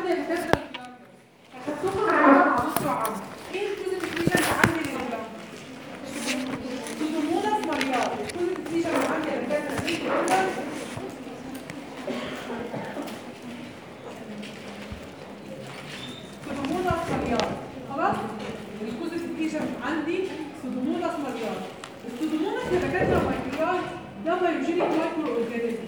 عندي يا دكاتره هتاخدوا معايا مع دكتور عمرو ايه الكوزيفيكيشن اللي عندي للجلاند سودوموناس مليار الكوزيفيكيشن اللي عندي يا دكاتره دي كده سودوموناس مليار خلاص الكوزيفيكيشن عندي سودوموناس مليار السودوموناس يا دكاتره مليار ده بيوجينيك مايكرو اورجانيزم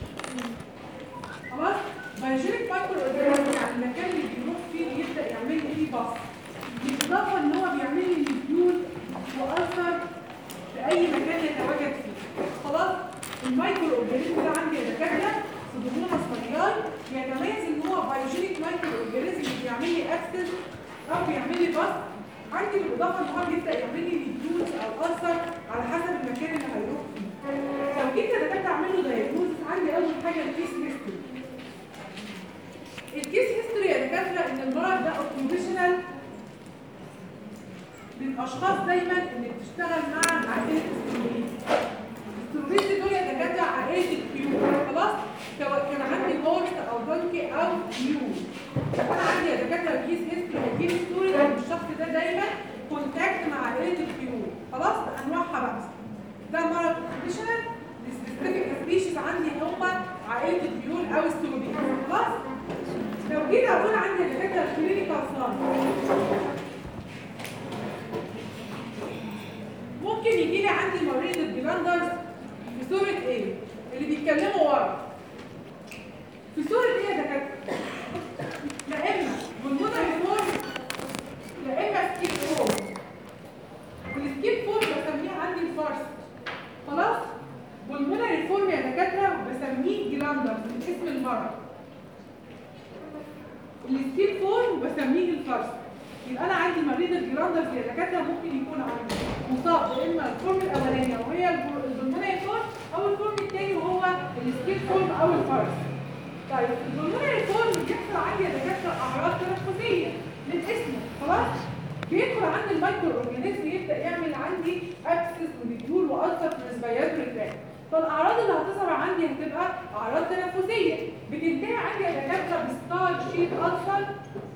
خلاص بيوجينيك مايكرو اورجانيزم يعني المكان اللي بيروح فيه يبدا يعمل لي فيه بص بالاضافه ان هو بيعمل لي نيوكليول واثر في اي مكان يتواجد فيه خلاص المايكرو اورجانيزم ده عندي يا دكاتره سودوموناس مليار يتميز ان هو بيوجينيك مايكرو اورجانيزم بيعمل لي اكسس او بيعمل لي بص عندي بالاضافه ان هو بيبدا يعمل لي نيوكليوز او اثر على حسب المكان اللي هيروح فيه لو جيت يا دكاتره اعمل له دايجنوستس عندي اول حاجه الكيس هيستوري الكيس هيستوري يا دكاتره ان المرض ده اوكيوبيشنال للاشخاص دايما اللي بتشتغل مع عائله الستروبيز الستروبيز دول يا دكاتره عائله الطيور خلاص سواء كان عندي هورس او دونكي او ميول انا عندي يا دكاتره الكيس هيستوري والكيس ستوري ان الشخص ده دايما كونتاكت مع عائله الطيور خلاص بانواعها بقى ده مرض اوكيوبيشنال السبيسيفيك سبيشيز عندي هم عائله الطيور او الستروبيز خلاص لو جيت اقول عندي يا دكاتره الكلينيكال ساين ممكن يجي لي عندي مريض الجلاندرز في صورة ايه؟ اللي بيتكلموا ورا في صورة ايه يا دكاترة؟ لا اما بالمونري فورم لا اما سكيب فورم والسكيب فورم بسميه عندي الفارس خلاص؟ والمونري فورم يا دكاترة بسميه جلاندرز من اسم المرض السكيب فورم بسميه الفارس يبقى انا عندي مريض الجراندرز يا دكاتره ممكن يكون عندي مصاب اما الفورم الاولانيه وهي البلمونري فورم او الفورم الثاني وهو السكيب فورم او الفارس طيب البلمونري فورم بيحصل عندي يا دكاتره اعراض تنفسيه من اسمه خلاص بيدخل عند المايكرو اورجانيزم يبدا يعمل عندي ابسس وديول واثر في الريسبيراتوري تراك فالاعراض اللي هتظهر عندي هتبقى اعراض تنفسيه بتنتهي عندي يا دكاتره بستار شيت اصفر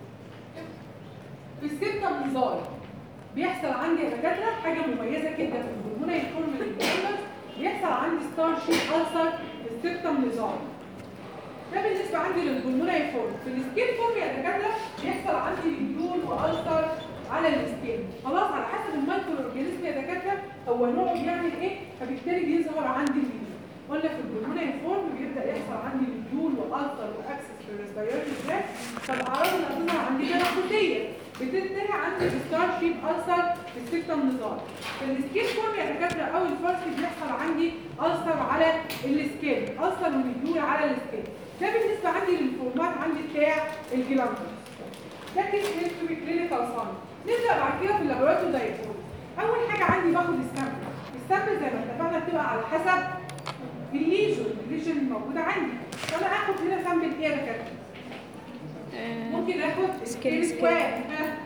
في السبتم نزال بيحصل عندي يا دكاتره حاجه مميزه جدا في الهرمونال فورم الجلاندرز بيحصل عندي ستار شيت ألسر في السبتم نزال ده بالنسبه عندي للهرمونال فورم في السكين فورم يا دكاتره بيحصل عندي ريديول والسر على السكين خلاص على حسب المايكرو اورجانيزم يا دكاتره هو نوعه بيعمل ايه فبالتالي بيظهر عندي الريديول قلنا في الهرمونال فورم بيبدا يحصل عندي ريديول والسر واكسس في الريسبيراتوري تراك فالاعراض اللي هتظهر عندي تنفسيه بتنتهي عند الستار شيب ألسر في السكتم نظام السكين فورم يا دكاتره او الفرس بيحصل عندي ألسر على السكين ألسر ونجول على السكين ده بالنسبه عندي للفورمات عندي بتاع الجلاندر ده كيس هيستوري كلينيكال ساين نبدا بعد كده في اللابوراتوري دايجنوز اول حاجه عندي باخد السامبل السامبل زي ما اتفقنا بتبقى على حسب الليجن الليجن الموجوده عندي فانا اخد هنا سامبل ايه يا دكاتره ممكن اخد سكين سكين سكواد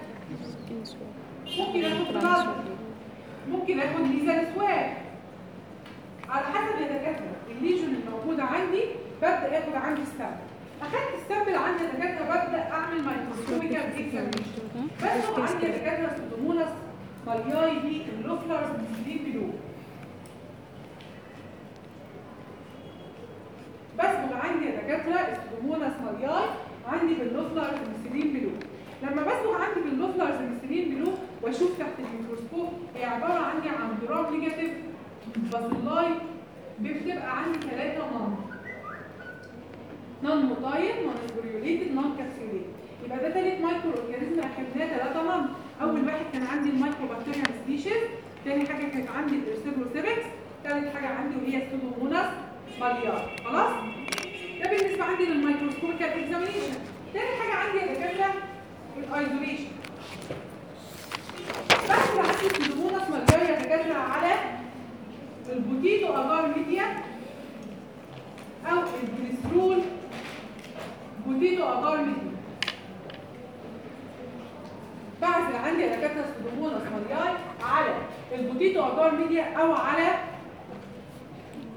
ممكن اخد بلاد ممكن اخد ميزان سواب على حسب يا دكاتره الليجن الموجوده عندي ببدا اخد عندي السامبل اخدت السامبل عندي يا دكاتره ببدا اعمل مايكروسكوبيكال اكزامينشن بس عندي يا دكاتره سودوموناس مالياي دي اللوفلرز دي بلو بسبق عندي يا دكاتره السودوموناس مالياي عندي باللوفلرز المسلين بلو لما بسبق عندي باللوفلرز المسلين بلو واشوف تحت الميكروسكوب هي عباره عندي عن جرام نيجاتيف بازلاي بتبقى عندي ثلاثه نون نون موتايل نون سبوريوليتد نون كابسوليتد يبقى ده ثالث مايكرو اورجانيزم اخدناه ثلاثه نون اول واحد كان عندي المايكرو بكتيريا سبيشيز ثاني حاجه كانت عندي الارسيبروسيبكس ثالث حاجه عندي وهي السودوموناس ماليار خلاص ده بالنسبه عندي للميكروسكوبيكال اكزامينيشن تاني حاجه عندي يا دكاتره الايزوليشن بعد ما عندي السودوموناس ماليار يا دكاتره على البوتيتو اجار ميديا او الجليسرول بوتيتو اجار ميديا بعزل عندي يا دكاتره السودوموناس ماليار على البوتيتو اجار ميديا او على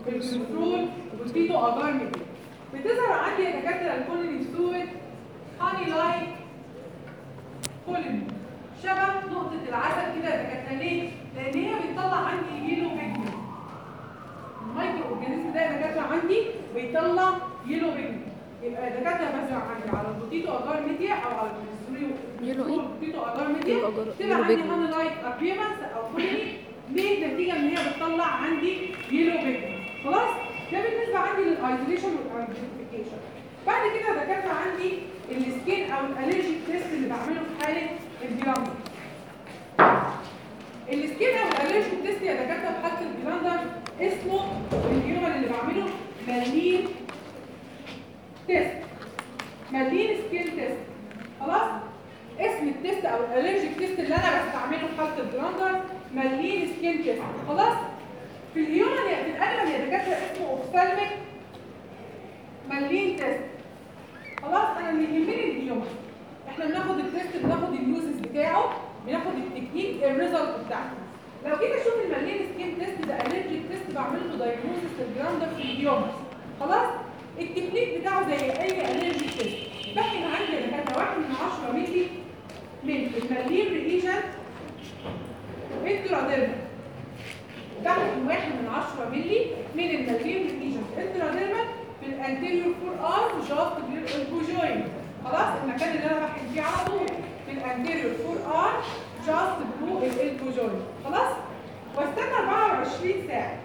الجليسرول بوتيتو اجار ميديا بتظهر عندي يا دكاتره الكولوني سويت 100% هاني لايك كولين شبه نقطة العسل كده يا دكاترة ليه؟ لأن هي بتطلع عندي يلو بيجمنت المايكرو اورجانيزم ده يا دكاترة عندي بيطلع يلو بيجمنت يبقى يا دكاترة بزرع عندي على البوتيتو اجار ميديا او على البوتيتو يلو إيه؟ البوتيتو اجار ميديا يلو أجار- تبقى يلو عندي بيجمنت. هاني لايك ابيرنس او كوليني ليه؟ نتيجة ان هي بتطلع عندي يلو بيجمنت خلاص؟ ده بالنسبة عندي للايزوليشن والايدنتيفيكيشن بعد كده يا دكاترة عندي السكين او الالرجيك تيست اللي بعمله في حالة الجرام السكين او الالرجيك تيست يا دكاتره في حاله الجراندر اسمه اليوم اللي بعمله مالين تيست مالين سكين تيست خلاص اسم التيست او الالرجيك تيست اللي انا بستعمله في حاله الجراندر مالين سكين تيست خلاص في اليوم في الاغلب يا دكاتره اسمه اوفثالميك مالين تيست خلاص انا اللي يهمني اليوم احنا بناخد التيست بناخد اليوزز بتاعه بناخد التكنيك الريزلت بتاعته لو جيت اشوف المالين سكين تيست ده الرجيك تيست بعمل له دايجنوستس للجراندر في اليومز خلاص التكنيك بتاعه زي اي الرجيك تيست بحن عندي يا دكاتره واحد من 10 مللي من المالين ريجن انتراديرمال بحن واحد من 10 مللي من المالين ريجن انتراديرمال في الانتيريور فور ار جاست البوجوين خلاص المكان اللي انا بحن فيه على طول في الانتيريور فور ار جاست بلو البوجوين خلاص واستنى 24 ساعه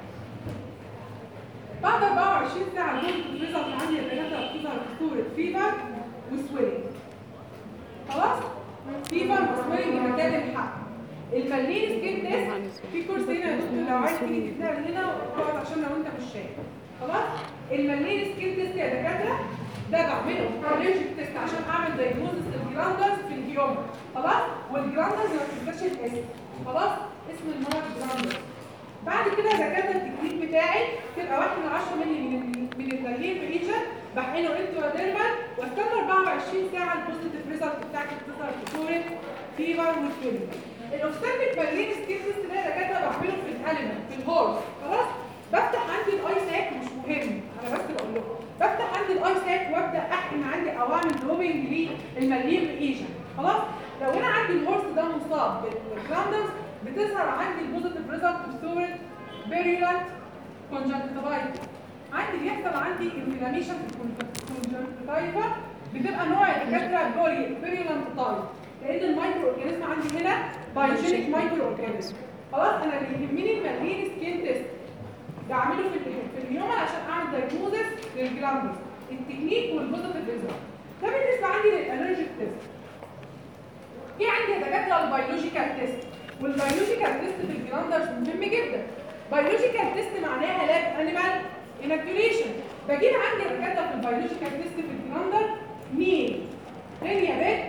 بعد 24 ساعه الجزء الريزلت عندي الثلاثه بتظهر في صوره فيفر وسويلنج خلاص فيفر وسويلنج مكان الحق المالين سكين تيست في كورس هنا يا دكتور لو عايز تيجي تتنقل هنا واقعد عشان لو انت مش شايف خلاص المالين سكين تيست يا دكاتره ده بعمله الريجيك تيست عشان اعمل دايجنوزس للجراندرز في الجيوم خلاص والجراندرز ما تنساش الاسم خلاص اسم المرض جراندرز بعد كده دكاتره التكنيك بتاعي تبقى واحد من 10 مللي من ال- من المالين ريجن بحقنه انتراديرمال واستنى 24 ساعه البوزيتيف ريزلت بتاعتي بتظهر في صوره فيفر وسويلنج الاوستاميك مالين سكين تيست ده يا دكاتره بعمله في الاليمنت في الهورس خلاص بفتح عندي الاي ساك مش مهم انا بس بقول لكم بفتح عندي الاي ساك وابدا احقن عندي او اعمل دروبنج للمالين ريجن خلاص لو انا عندي الهورس ده مصاب بالجراندرز بتظهر عندي البوزيتيف ريزلت في صوره فيريولانت كونجكتيفايتس عندي بيحصل عندي انفلاميشن في الكونجكتيفا بتبقى نوع الدكاتره بولي فيريولانت تايب لان المايكرو اورجانيزم عندي هنا بايوجينيك مايكرو اورجانيزم خلاص انا اللي يهمني المالين سكين تيست بعمله في ال- في اليوم عشان اعمل دايجنوزس للجلاندز التكنيك والبوزيتيف ريزلت ده بالنسبه عندي للالرجيك تيست في عندي يا دكاتره البيولوجيكال تيست والبيولوجيكال تيست في الجلاندرز مهم جدا بيولوجيكال تيست معناها لاب انيمال انكتوريشن بجيب عندي يا دكاتره في البيولوجيكال تيست في الجلاندر مين رينيا بيت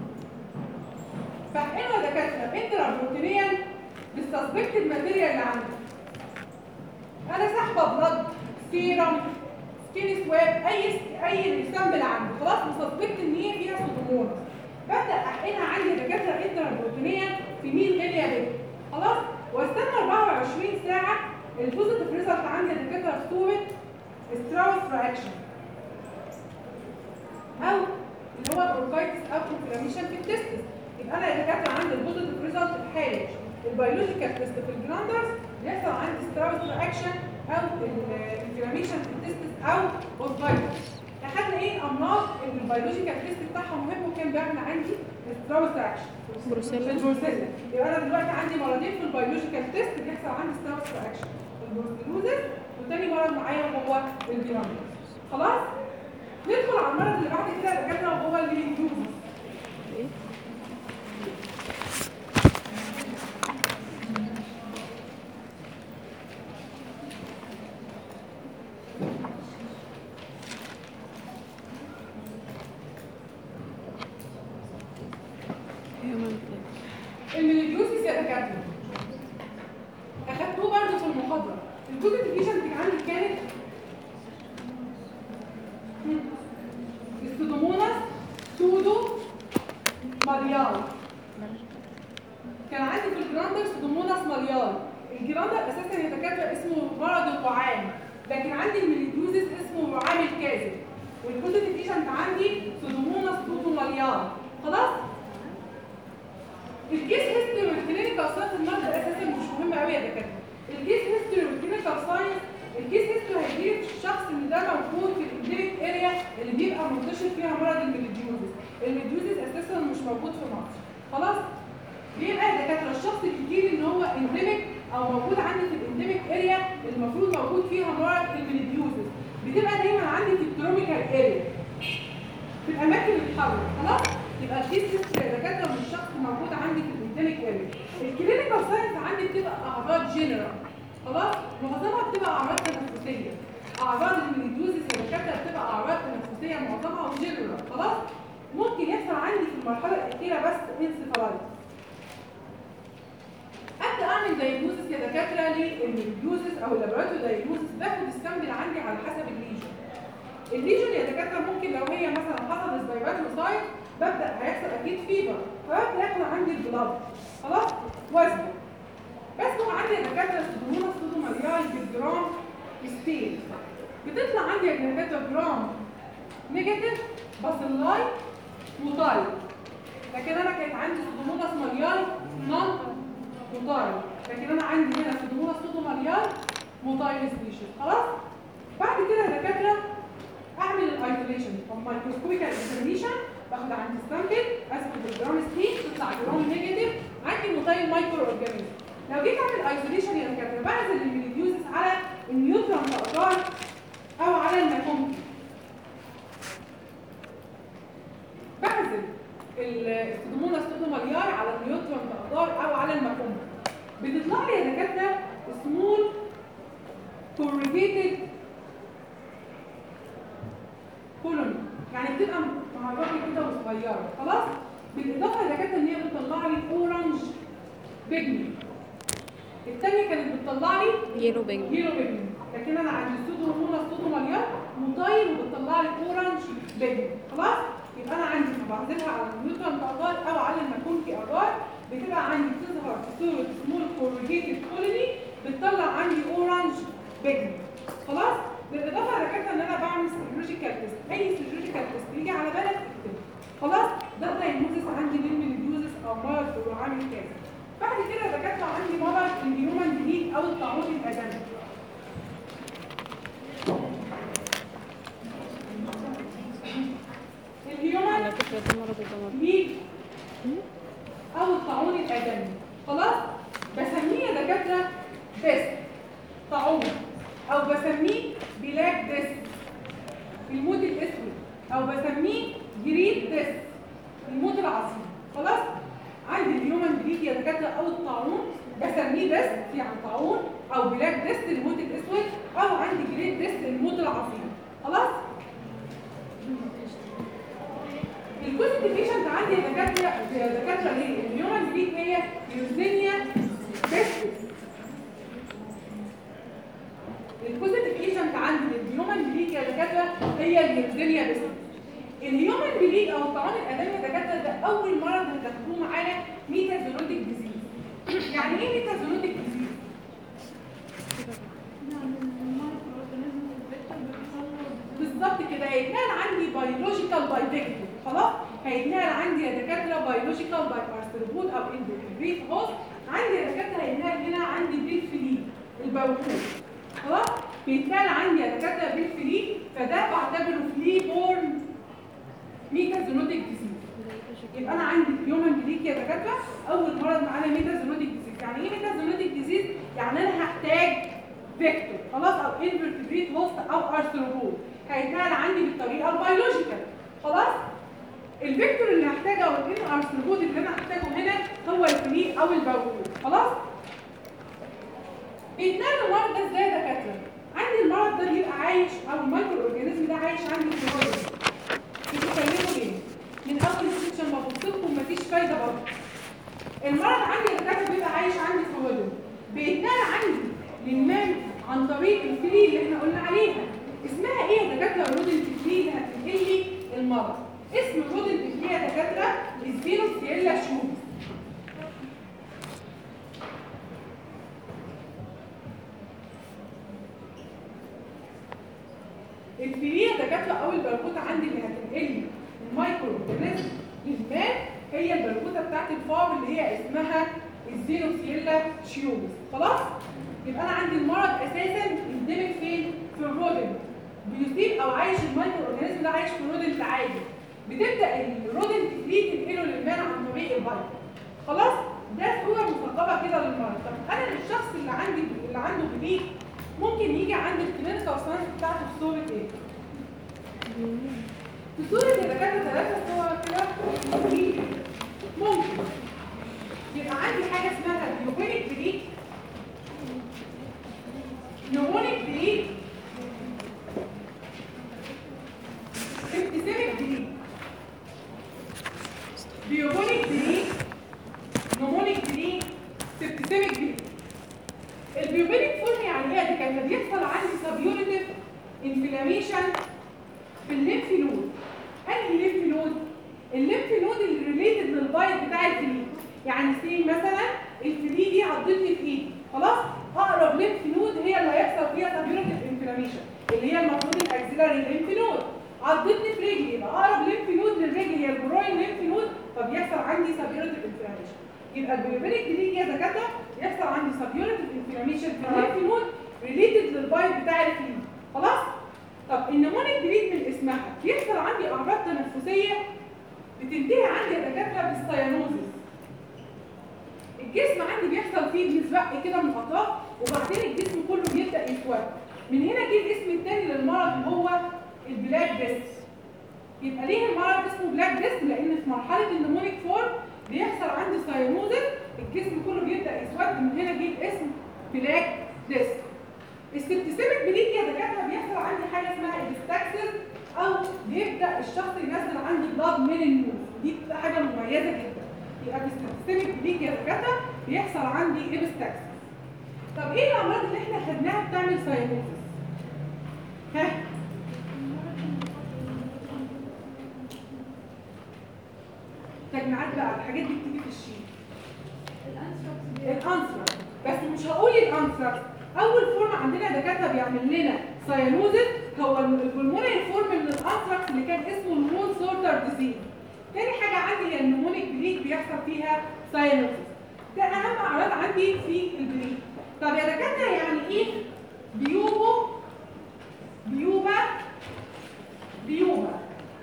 فاحقنه يا دكاتره انترا بروتينيا بالسسبكتد ماتيريال اللي عندي انا سحبه بلد سيرم سكين سواب اي اي سامبل عندي خلاص مسسبكت ان هي فيها سودوموناس ببدا احقنها عندي دكاتره انترا بروتينيا في مين غاليه بيه خلاص واستنى 24 ساعه البوزيتيف ريزلت عندي دكاتره في صوره ستراوس رياكشن او اللي هو الاوركايتس او انفلاميشن في التستس يبقى انا يا دكاتره عندي البوزيتيف ريزلت في حاله البيولوجيكال تيست في الجراندرز يحصل عندي ستراوس رياكشن او الانفلاميشن في التستس او اوركايتس اخدنا ايه امراض البيولوجيكال تيست بتاعها مهم وكان بيعمل عندي ستراوس رياكشن بروسيلا البروسيلا يبقى انا دلوقتي عندي مرضين في البيولوجيكال تيست بيحصل عندي ستراوس رياكشن البروسيلوزس وتاني مرض معايا وهو الجراندرز خلاص ندخل على المرض اللي بعد كده يا دكاتره وهو الميليديوزس ايه human plate. الميليديوزس يا دكاتره اخدتوه برضه في المحاضره الجزء الديفيجن اللي عندي كانت السودوموناس سودو ماريال كان عندي في الجراندر سودوموناس ماريال الجراندر اساسا يا دكاتره اسمه مرض الوعام لكن عندي الميليديوزس اسمه وعام الكاذب والجزء الديفيجن عندي سودوموناس سودو ماريال مش موجود في مصر خلاص بيبقى دكاتره الشخص بيجيلي ان هو انديميك او موجود عندي في الانديميك اريا المفروض موجود فيها مرض الميليديوزس بتبقى دايما عندي في التروبيكال اريا في الاماكن الحاره خلاص يبقى الكيسز دكاتره من الشخص موجود عندي في الانديميك اريا الكلينيكال ساينس عندي بتبقى اعراض جنرال خلاص معظمها بتبقى اعراض تنفسيه اعراض الميليديوزس يا دكاتره بتبقى اعراض تنفسيه معظمها جنرال خلاص ممكن يحصل عندي في المرحله الاخيره بس انسفالايتس ابدا اعمل دايجنوزس يا دكاتره للميليديوزس او اللابوراتوري دايجنوزس باخد السامبل عندي على حسب الليجن الليجن يا دكاتره ممكن لو هي مثلا حصل سبايراتوسايت ببدا هيحصل اكيد فيبر فببدا اخد عندي البلاد خلاص وزن بسبق عندي يا دكاتره سدومونس سودومالياي بالجرام ستيل بتطلع عندي يا دكاتره جرام نيجاتيف باسلاي وطايل لكن انا كانت عندي سودومونس مليار نون موتايل لكن انا عندي هنا سودومونس سودوماليار موتايل سبيشيز خلاص بعد كده يا دكاتره اعمل الايزوليشن مايكروسكوبيكال اكزامينيشن باخد عندي سامبل اسكت الجرام ستيل تطلع جرام نيجاتيف عندي موتايل مايكرو اورجانيزم لو جيت اعمل ايزوليشن يا دكاتره بعزل الميليديوزس على النيوترون اقدار او على الماكومبي بعزل السدوموناس سودوماليار على النيوترون اقدار او على الماكومبي بتطلع لي يا دكاتره سمول كوريجيتد كولوني يعني بتبقى معرضه كده وصغيره خلاص بالاضافه يا دكاتره ان هي بتطلع لي اورنج بيجمنت الثانيه كانت بتطلع لي يلو بينج يلو بيجمنت لكن انا عندي السودو هرمون السودو مليان مطايل وبتطلع لي اورنج بيجمنت خلاص يبقى انا عندي بعزلها على النيوترون اجار او على الماكونكي اجار بتبقى عندي بتظهر في صوره سمول كورجيتد كولوني بتطلع عندي اورنج بيجمنت خلاص بالاضافه يا دكاتره ان انا بعمل سيرولوجيكال تيست اي سيرولوجيكال تيست يجي على بالك اكتبه خلاص ده دايجنوزس عندي للميليديوزس او مرض عامل كذا بعد كده يا دكاتره عندي مرض الهيومن ديليت او الطاعون الادمي الهيومن على فكرة ده مرض وده مرض ميل او الطاعون الادمي خلاص بسميه يا دكاتره بس طاعون او بسميه بلاك ديس الموت الاسود او بسميه جريد ديس الموت العصيب خلاص عندي الهيومن جريد يا دكاتره او الطاعون بسميه ديس يعني طاعون او بلاك ديس الموت الاسود او عندي جريد ديس الموت العصيب خلاص البوزيتيف بيشنت عندي يا دكاتره يا دكاتره ليه؟ الهيومن جريد هي يوزينيا بيستس البوزيتيف ايجنت عندي الهيومن بليك يا دكاتره هي الهيرزينيا بيستس الهيومن بليك او الطعام الادمي يا دكاتره ده اول مرض هتاخدوه معانا ميتازونوتيك ديزيز يعني ايه ميتازونوتيك ديزيز بالظبط كده هيتنقل عندي بيولوجيكال باي فيكتور خلاص هيتنقل عندي يا دكاتره بيولوجيكال باي ارثروبود او اندوكريت هوست عندي يا دكاتره هيتنقل هنا عندي بيت فلي البوكول خلاص بيتنقل عندي يا دكاتره بيت فلي فده بعتبره فلي بورن ميتازونوتيك ديزيز يبقى انا عندي هيومن جليك يا دكاتره اول مرض معانا ميتازونوتيك ديزيز يعني ايه ميتازونوتيك ديزيز يعني انا هحتاج فيكتور خلاص او انفرتبريت هوست او ارثروبود هيتنقل عندي بالطريقه البيولوجيكال خلاص الفيكتور اللي هحتاجه او الان ارثروبود اللي انا هحتاجه هنا هو الفلي او البوكول خلاص بيتنقل المرض ده ازاي يا دكاتره عندي المرض ده بيبقى عايش او المايكرو اورجانيزم ده عايش عندي في الرودن بتتكلموا ليه من اول سيكشن ما بص لكم مفيش فايده برضه المرض عندي يا دكاتره بيبقى عايش عندي في الرودن بيتنقل عندي للمان عن طريق الفلي اللي احنا قلنا عليها اسمها ايه يا دكاتره الرودن فلي اللي هتنقل لي المرض اسم الرودن فلي يا دكاتره الزيروسيلا شوز الفلي يا دكاتره اول بربوطه عندي اللي هتنقل لي المايكرو اورجانيزم للمان هي البربوطه بتاعت الفار اللي هي اسمها الزيروسيلا شيوبس خلاص يبقى انا عندي المرض اساسا اندمج فين في الرودنت بيصيب او عايش المايكرو اورجانيزم ده عايش في الرودنت عادي بتبدا الرودنت دي تنقله للمان البايب خلاص ده صوره مفضله كده للمرض طب انا الشخص اللي عندي اللي عنده بليك ممكن يجي عندي الكلينيكال ساينس بتاعته في صوره ايه؟ في صوره الدكاتره ثلاثه صور كده ممكن يبقى عندي حاجه اسمها بيوبينيك بليك نمونيك بليك سيبتيسيميك بليك بيوبونيك بليك نمونيك بليك سيبتيسيميك بليك البيوبونيك فورم يعني ايه ده كان بيحصل عندي سبيوريتيف انفلاميشن في الليمف نود انهي ليمف نود الليمف نود اللي ريليتد للبايت بتاع الفلي يعني سي مثلا الفلي دي عضتني في ايدي خلاص اقرب ليمف نود هي اللي هيحصل فيها سبيوريتيف انفلاميشن اللي هي المفروض الاكسلري ليمف نود عضتني في رجلي يبقى اقرب ليمف نود للرجل هي الجروين ليمف نود فبيحصل عندي سبيوريتيف انفلاميشن يبقى البيوبينيك دي يا دكاتره يحصل عندي سبيوريتيف انفلاميشن في الليمف نود ريليتد للبايت بتاع الفلي خلاص طب النمونيك بريد من اسمها بيحصل عندي امراض تنفسيه بتنتهي عندي يا دكاتره بالسيانوزس الجسم عندي بيحصل فيه بيزرق كده من الاطراف وبعدين الجسم كله بيبدا يسود من هنا جه الاسم الثاني للمرض اللي هو البلاك ديست يبقى ليه المرض اسمه بلاك ديست لان في مرحله النمونيك فورم بيحصل عندي سيانوزس الجسم كله بيبدا يسود من هنا جه الاسم بلاك ديست السبتسيميك بليك يا دكاتره بيحصل عندي حاجه اسمها الاستاكسس او بيبدا الشخص ينزل عندي بلاد من النوز دي بتبقى حاجه مميزه جدا يبقى في السبتسيميك بليك يا دكاتره بيحصل عندي ايبستاكسس طب ايه الامراض اللي احنا خدناها بتعمل ساينوزس ها تجمعات بقى الحاجات دي بتيجي في الشيت الانثراكس بس مش هقول الانثراكس اول فورم عندنا دكاتره بيعمل لنا سايانوزس هو البلمونري فورم من الانثراكس اللي كان اسمه المون سورتر ديزيز تاني حاجه عندي هي النمونيك بليك بيحصل فيها سايانوزس ده اهم اعراض عندي في البليك طب يا دكاتره يعني ايه بيوبو بيوبا بيوبا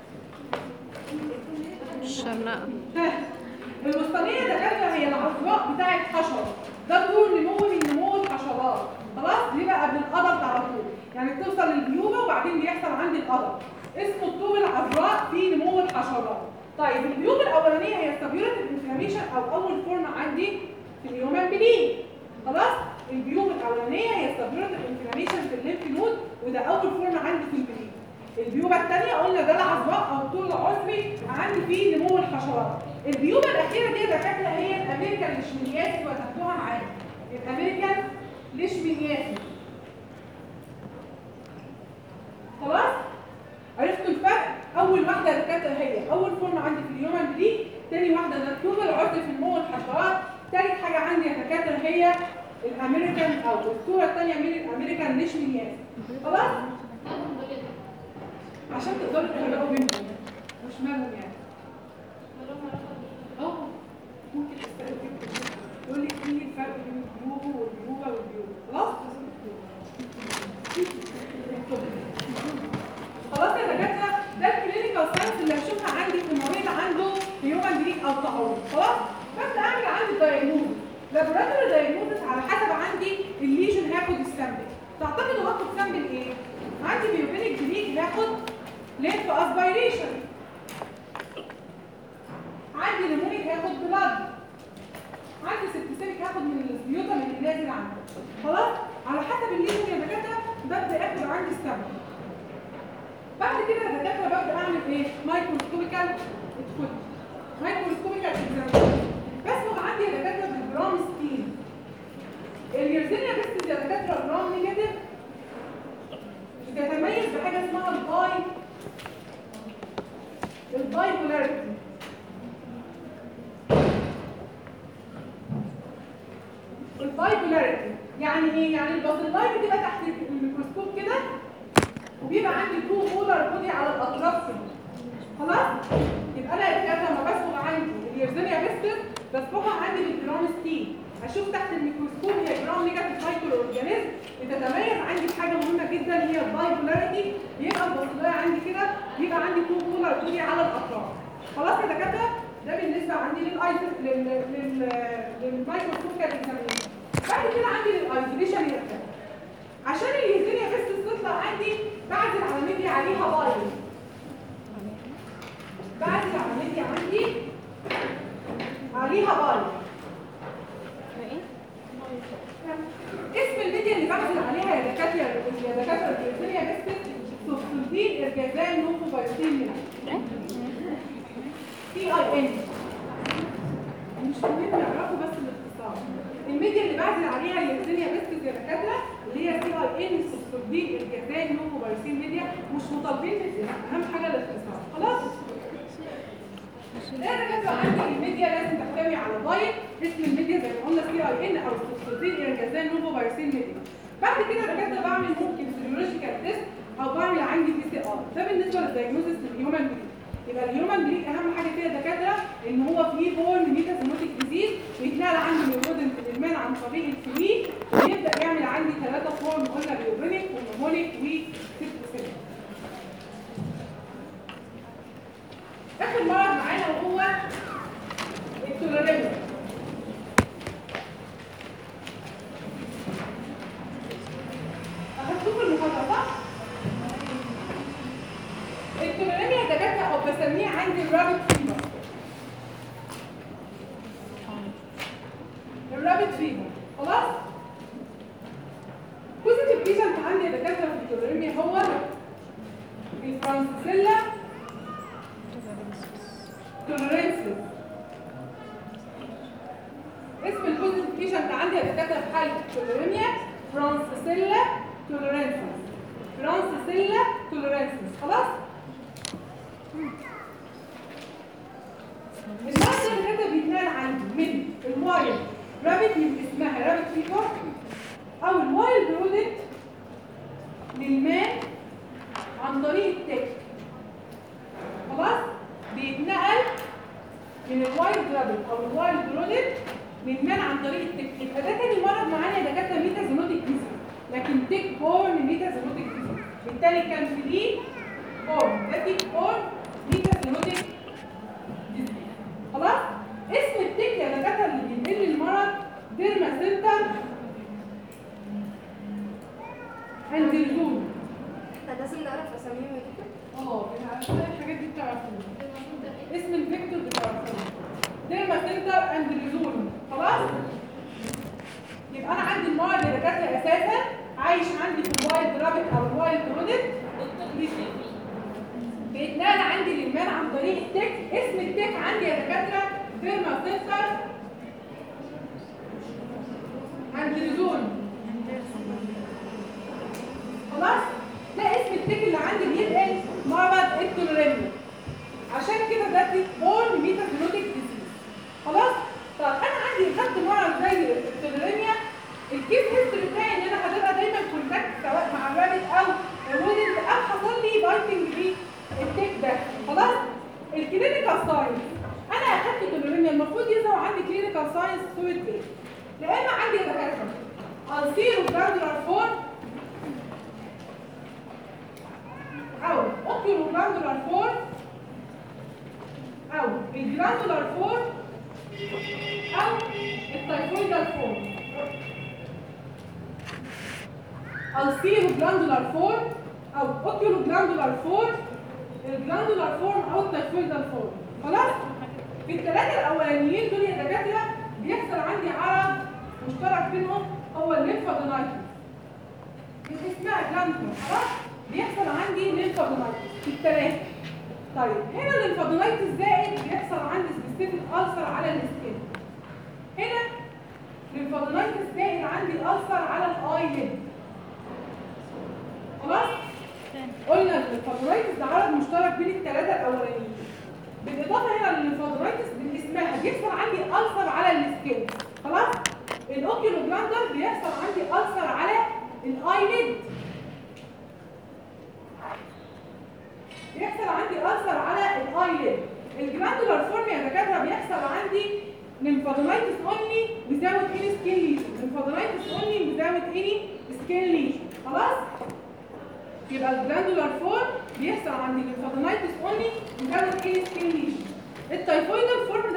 الشرنقة الوسطانيه دكاتره هي العذراء بتاع الحشره ده طول نمو من نمو الحشرات خلاص دي بقى قبل القدر على طول يعني بتوصل للبيوبه وبعدين بيحصل عندي القدر اسمه الطوب العذراء في نمو الحشرات طيب البيوبه الاولانيه هي السبيوريتيف انفلاميشن او اول فورم عندي في الهيومن بليد خلاص البيوبه الاولانيه هي السبيوريتيف انفلاميشن في الليمف نود وده اول فورم عندي في البليد البيوبه الثانيه قلنا ده العذراء او الطول العصبي عندي فيه نمو الحشرات البيوبه الاخيره دي دكاتره هي الامريكان ليشمينياسيس وتاخدوها معانا الامريكان ليشمينياسيس خلاص عرفتوا الفرق اول واحده دكاتره هي اول فورم عندي في اليومن دي تاني واحده ده الطول العصبي في نمو الحشرات تالت حاجه عندي يا دكاتره هي الامريكان او الصوره الثانيه من الامريكان ليشمينياسيس خلاص عشان تقدروا تفرقوا بينهم مش مالهم يعني اه ممكن تسألوا كده يقول لك ايه الفرق بين البيوبو والبيوبة والبيوبة خلاص خلاص يا دكاتره ده الكلينيكال ساينس اللي هشوفها عندي في مريض عنده هيومن بريك او تعوض خلاص ببدا اعمل عندي دايجنوز لابوراتوري دايجنوز على حسب عندي الليجن هاخد السامبل تعتقدوا هاخد سامبل ايه؟ عندي بيوبينيك بريك هاخد ليمف اسبيريشن عندي نمونيك هاخد بلاد عندي سبتسيميك هاخد من السبيوتا من اللي نازل عنده خلاص على حسب الليجن يا دكاتره ببدا اخد عندي السامبل بعد كده يا دكاتره ببدا اعمل ايه مايكروسكوبيكال ادخل مايكروسكوبيكال اكزامينشن بسبق عندي يا دكاتره بالجرام ستيل اليرزينيا بس يا دكاتره جرام نيجاتيف بتتميز بحاجه اسمها الباي الباي بولاريتي الباي بولاريتي يعني ايه يعني البازلاي بتبقى تحت الميكروسكوب كده وبيبقى عندي تو بولار بودي على الاطراف كده خلاص يبقى انا يا دكاتره لما بسبق عندي اليرزينيا بيستس بسبقها عندي بالجرام ستيل اشوف تحت الميكروسكوب هي جرام نيجاتيف مايكرو اورجانيزم بتتميز عندي بحاجه مهمه جدا هي الباي بولاريتي يبقى البصلايه عندي كده يبقى عندي تو بولار بودي على الاطراف خلاص يا دكاتره ده بالنسبه عندي للايز لل لل للمايكروسكوبيكال اكزامينشن بعد كده عندي للايزوليشن يرجع عشان الهيزينيا بس تطلع عندي بعزل على ميديا عليها بايل بعزل على ميديا عندي عليها بايل اسم الميديا اللي بعزل عليها يا دكاتره يا دكاتره الهيزينيا بس سوفسلدين ارجازان نوفو بايوتين سي اي ان مش مهم يعرفوا بس الاختصار الميديا اللي بعزل عليها الهيزينيا بس يا دكاتره اللي هي سي اي ان سوفسلدين ارجازان نوفو بايوتين ميديا مش مطالبين بالاسم اهم حاجه الاختصار خلاص لا دكاتره عندي الميديا لازم تحتوي على بايت اسم الميديا زي ما قلنا سي اي ان او سوفسلدين ارجازان نوفو بايوتين ميديا بعد كده دكاتره بعمل ممكن سيرولوجيكال تيست او بعمل عندي بي سي ار ده بالنسبه للدايجنوستس للهيومن بريد يبقى الهيومن بريد اهم حاجه فيها دكاتره ان هو فيه بورن ميتازيموتيك ديزيز بيتنقل عندي من الودن في الادمان عن طريق الفلويد ويبدا يعمل عندي ثلاثه فورم قلنا بيوبينيك ومونيك وسيبتوسيميك اخر مرض معانا وهو التوليريميا هتشوفوا المحاضره صح؟ التوليريميا دكاتره او بسميه عندي الرابط فيبر الرابط فيبر خلاص؟ بوزيتيف بيشنت عندي يا دكاتره في التوليريميا هو الفرانسيسيلا توليرنسيس اسم البوزيتيف بيشنت عندي يا دكاتره في حاله التوليريميا فرانسيسيلا توليرنسيس فرانسيسيلا توليرنسيس خلاص؟ المرض اللي كده بيتنقل عندي من الوايلد رابط من اسمها رابط فيبر او الوايلد رودنت للمان عن طريق التك خلاص بيتنقل من الوايلد رابط او الوايلد رودنت للمان عن طريق التك يبقى ده تاني مرض معانا يا دكاتره ميتازينوتيك ديزيز لكن تيك بورن ميتازينوتيك ديزيز بالتالي كان في دي بورن ده تيك بورن ميتازينوتيك ديزيز خلاص اسم التيك يا دكاتره اللي بينقل المرض ديرما سنتر اندرزون احنا لازم نعرف اساميهم يا دكتور اه عشان الحاجات دي بتعرفوها اسم الفيكتور بتعرفوه ديرما سنتر اندرزون خلاص يبقى انا عندي المرض يا دكاتره اساسا عايش عندي في الوايلد رابت او الوايلد رودت بيتنقل عندي للمان عن طريق التك اسم التك عندي يا دكاتره ديرما سنتر اندرزون خلاص ده اسم التك اللي عندي بينقل مرض التوليريميا عشان كده ده تيك بورن ميتازينوتيك ديزيز خلاص طب انا عندي خدت مرض زي التوليريميا الكيس هيستوري بتاعي ان انا هتبقى دايما كونتاكت سواء مع الرابط او الرودنت او حصل لي بايتنج بالتك ده خلاص الكلينيكال ساينس انا اخدت توليريميا المفروض يظهر عندي كلينيكال ساينس صوره ايه؟ يا اما عندي دكاتره السيرو جراندولار فورم او اوكيولو جراندولار فورم او الجراندولار فورم او التايفويدال فورم السيرو جراندولار فورم او اوكيولو جراندولار فورم الجراندولار فورم او التايفويدال فورم خلاص في الثلاثه الاولانيين دول يا دكاتره بيحصل عندي عرض مشترك بينهم هو الليمفادينايتس اسمها جلاندولار خلاص بيحصل عندي ليمفادينايتس في الثلاثه طيب هنا الليمفادينايتس زائد بيحصل عندي سبيسيفيك ألسر على السكين هنا الليمفادينايتس زائد عندي ألسر على الايلid خلاص قلنا الليمفادينايتس ده عرض مشترك بين الثلاثه الاولانيين بالاضافه هنا للليمفادينايتس باسمها بيحصل عندي ألسر على السكين خلاص الاوكيولو جلاندر بيحصل عندي ألسر على الايلid بيحصل عندي ألسر على الايلid الجلاندولار فورم يا دكاتره بيحصل عندي ليمفادينايتس اونلي without any skin lesion ليمفادينايتس اونلي without any skin lesion خلاص يبقى الجلاندولار فورم بيحصل عندي ليمفادينايتس اونلي without any skin lesion التايفويدال فورم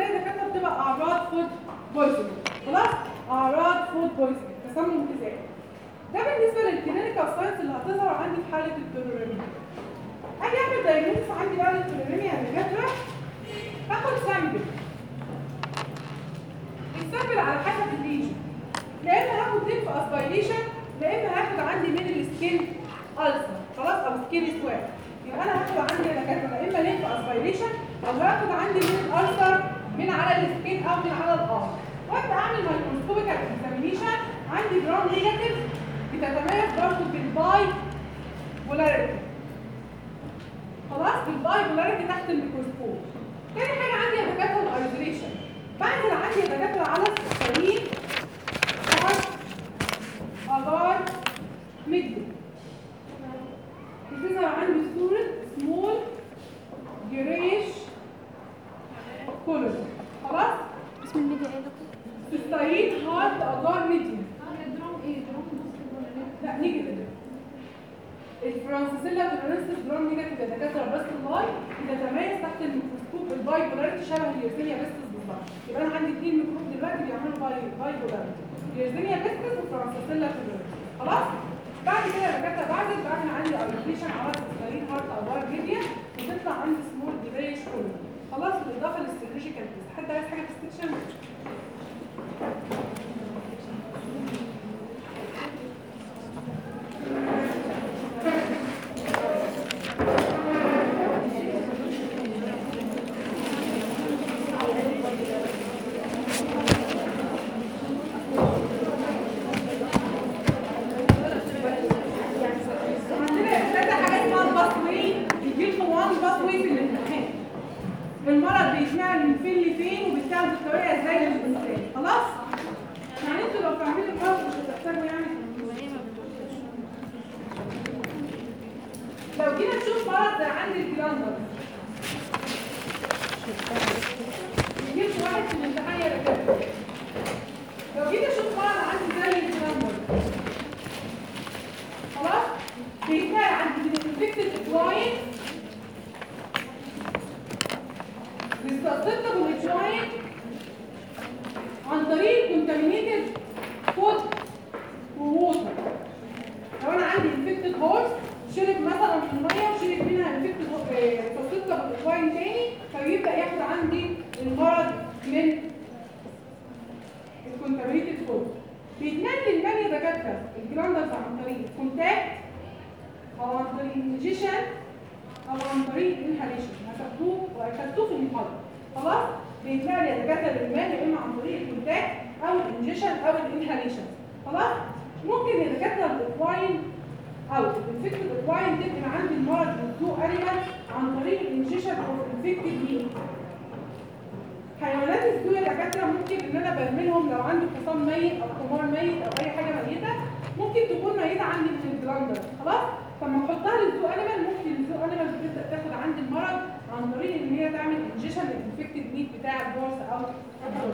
فود بويزنج خلاص اعراض فود بويزنج تسمم غذائي ده بالنسبه للكلينيكال ساينس اللي هتظهر عندي في حاله التوليريميا اجي اعمل دايجنوستس عندي بقى للتوليريميا يا دكاتره باخد سامبل السامبل على حسب الليجن لا اما هاخد ليمف اسبيريشن لا اما هاخد عندي من السكين ألسر خلاص او سكين سواب يبقى انا هاخد عندي يا دكاتره لا اما ليمف اسبيريشن او هاخد عندي من الألسر من على السكين او من على الارض وابدا اعمل مايكروسكوبيك اكزامينيشن عندي جرام نيجاتيف بتتميز برضه بالباي بولاريتي خلاص بالباي بولاريتي تحت الميكروسكوب تاني حاجه عندي يا دكاتره الايزوليشن بنزل عندي يا دكاتره على السكرين هارت اجار ميدل بتظهر عندي صوره سمول جريش كولر خلاص اسم الميديا ايه يا دكتور؟ سيستاين هارت اجار ميدل لا نيجاتيف الفرانسيسيلا تورنسيس جرام نيجاتيف يا دكاتره بس اللاي بتتميز تحت الميكروسكوب الباي بولاريتي شبه اليرسينيا بيستس بالظبط يبقى انا عندي اثنين ميكروب دلوقتي بيعملوا باي باي بولاريتي اليرسينيا بيستس وفرانسيسيلا تورنسيس خلاص بعد كده يا دكاتره بعمل بعمل عندي ايريتيشن على السكرين هارت او بار ميديا وتطلع عندي سمول جريش كولر خلاص بالاضافه للسيرجيكال تيست حد عايز حاجه في السكشن عندنا ثلاثة حاجات اسمها الباسوي بيجي لكم وان باسوي في الامتحان المرض بيتنقل من فين لفين وبيتاخد بطريقه ازاي للانسان خلاص يعني انتوا لو فاهمين المرض مش هتحتاجوا يعني لو جينا نشوف مرض زي عند الجلاندر يجيب واحد في الامتحان يا دكاتره لو جينا نشوف مرض عندي زي الجلاندر خلاص بيتنقل عند الانفكتد جوين بيستقطبوا الجوين عن طريق كونتامينيتد فود ووتر لو انا عندي انفكتد هورس شرب مثلا من الميه وشرب منها انفكتد استقطب الجوين تاني فبيبدا ياخد عندي المرض من الكونتامينيتد فود بيتنقل المال يا دكاتره الجلاندرز عن طريق كونتاكت او عن طريق انجيشن او عن طريق انهاليشن هتاخدوه وهتاخدوه في المحاضره خلاص بيتنقل يا دكاتره المال يا اما عن طريق الكونتاكت او الانجيشن او الانهاليشن خلاص ممكن يا دكاتره الاكواين او الانفكتد اكواين تبقى عندي المرض بالذو انيمال عن طريق الانجيشن او الانفكتد ميل حيوانات الزو يا دكاتره ممكن ان انا برملهم لو عندي حصان ميت او حمار ميت او اي حاجه ميته ممكن تكون ميته عندي من الجلاندر خلاص فلما احطها للزو انيمال ممكن الزو انيمال بتبدا تاخد عندي المرض عن طريق ان هي تعمل انجيشن للانفكتد ميت بتاع البورس او الدور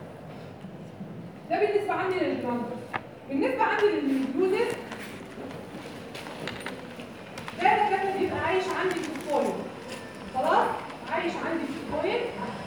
ده بالنسبه عندي للجلاندر بالنسبه عندي للميدوزس ده دكاتره بيبقى عايش عندي في الفويل خلاص عايش عندي في الفويل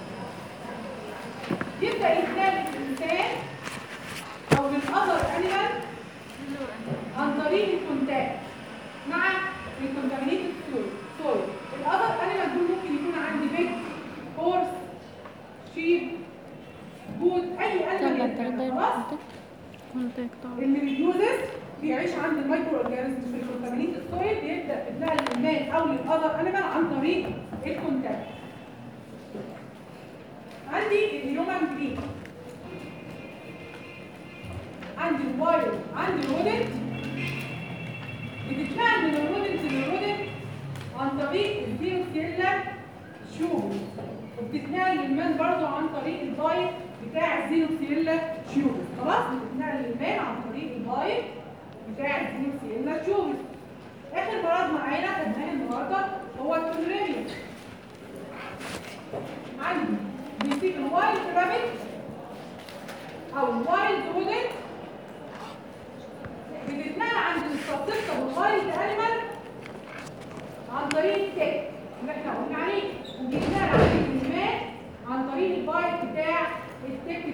يبدا يتنقل الانسان او للاذر انيمال عن طريق الكونتاكت مع الكونتامينيتد سويل الاذر انيمال دول ممكن يكون عندي بيج هورس شيب جود اي طلع انيمال التلاتة خلاص كونتاكت طبعا الميديوزس بيعيش عند المايكرو اورجانيزم في الكونتامينيتد سويل بيبدا يتنقل للمان او للاذر انيمال عن طريق الكونتاكت عندي الهيومن برين عندي الواير عندي الرودنت بتتنقل من الرودنت للرودنت عن طريق الزيوسيلا شوب وبتتنقل للمان برضو عن طريق البايت بتاع الزيوسيلا شوب خلاص بتتنقل للمان عن طريق البايت بتاع الزيوسيلا شوب اخر مرض معانا خدناه النهارده هو التوليريا عندي بيسيب الوايلد رابت او الوايلد رودنت بتتنقل عند الستاتيكا والوايلد انيمال عن طريق التك اللي احنا قلنا عليه وبيتنقل عند الانسان عن طريق البايت بتاع التك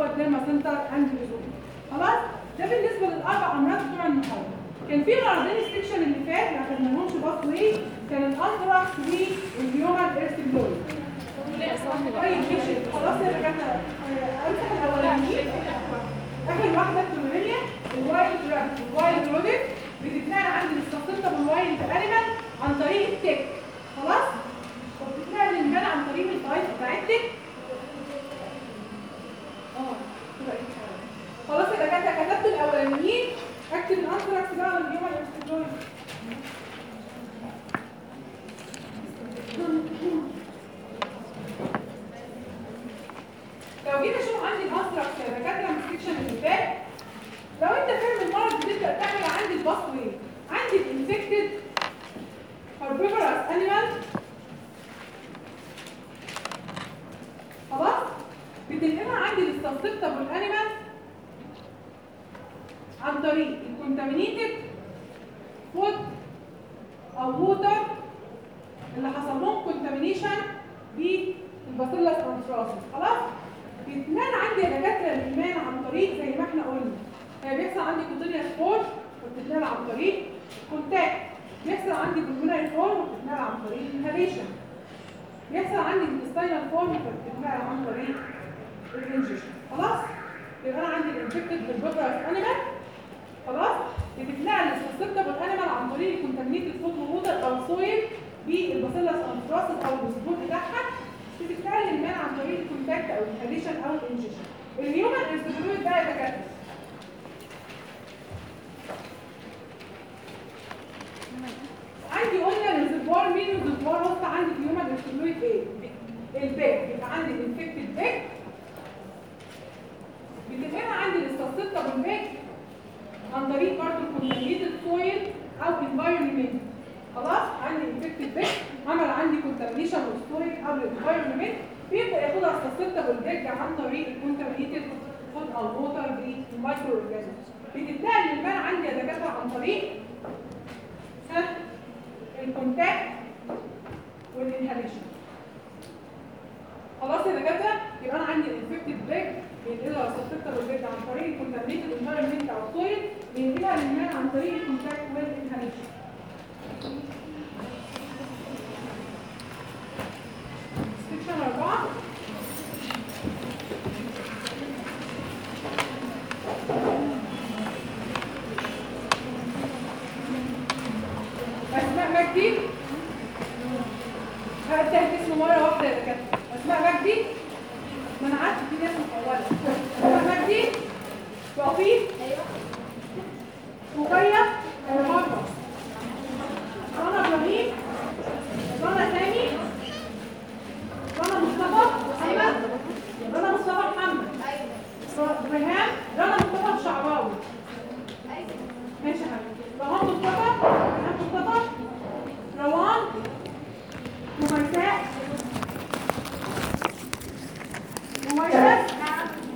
هو الديرما سنتر اند ريزون خلاص ده بالنسبه للاربع امراض بتوع النهارده كان في مرضين السكشن اللي فات ما خدناهمش باص وايه كان الانثراكس والهيومن ايرث طيب ماشي خلاص يا رجاله امسح الاولانيين اخر واحده التمرينيه الوايلد رابت الوايلد رودت بتتنقل عند الاستخدام بالوايلد انيمال عن طريق التك خلاص وبتتنقل للمال عن طريق الفايت بتاعتك اه كده إيه؟ خلاص يا دكاتره كتبت الاولانيين اكتب الانثراكس بقى والهيومن ايرث لو جينا نشوف عندي الانثراكس يا دكاتره من السكشن اللي فات لو انت فاهم المرض بتبدا تعمل عندي الباص واي عندي الانفكتد herbivorous animal خلاص بتنقلها عندي للسسبتبل انيمال عن طريق الكونتامينيتد فود او ووتر اللي حصل لهم كونتامينيشن بالباسيلاس انثراسيس خلاص بيتنقل عندي يا دكاتره الايمان عن طريق زي ما احنا قلنا هي بيحصل عندي كوتينيا سبور وبتتنقل عن طريق كونتاكت بيحصل عندي بالمونري فورم وبتتنقل عن طريق الانهاليشن بيحصل عندي الانتستينال فورم وبتتنقل عن طريق الانجيشن خلاص يبقى انا عندي الانفكتد بالبوتراس انيمال خلاص بتتنقل للسسبتبل انيمال عن طريق الكونتامينيتد فود ووتر او سويل بالباسيلاس انثراسيس او السبور بتاعها بتتنقل للمان عن طريق الكونتاكت او الانهاليشن او الانجيشن الهيومن انسبيرويد ده يا دكاتره عندي قلنا الريزرفوار مين الريزرفوار وسط عندي في هيومن انسبيرويد ايه الباك يبقى عندي الانفكتد باك بتبقى عندي الاستاسيتا بالباك عن طريق برضه الكونتامينيتد سويل او انفايرمنت خلاص عندي انفكتد باك عمل عندي كونتامينيشن والسويل او الانفايرمنت بيبدا ياخدها الاستاسيتا بالباك عن طريق الكونتامينيتد فود او ووتر بالمايكرو اورجانيزم بتتنقل للمان عندي يا دكاتره عن طريق ها الكونتاكت والانهاليشن خلاص يا دكاتره يبقى انا عندي الانفكتد باك بينقلها السبتكتر والبيت عن طريق الكونتامينيتد انفايرمنت او سويل بينقلها للمان عن طريق الكونتاكت والانهاليشن سكشن أربعة أسماء مجدي هقدم اسمه مرة واحدة يا دكاترة أسماء مجدي ما أنا عارفة في ناس مطولة أسماء مجدي وفي ايوه مقيم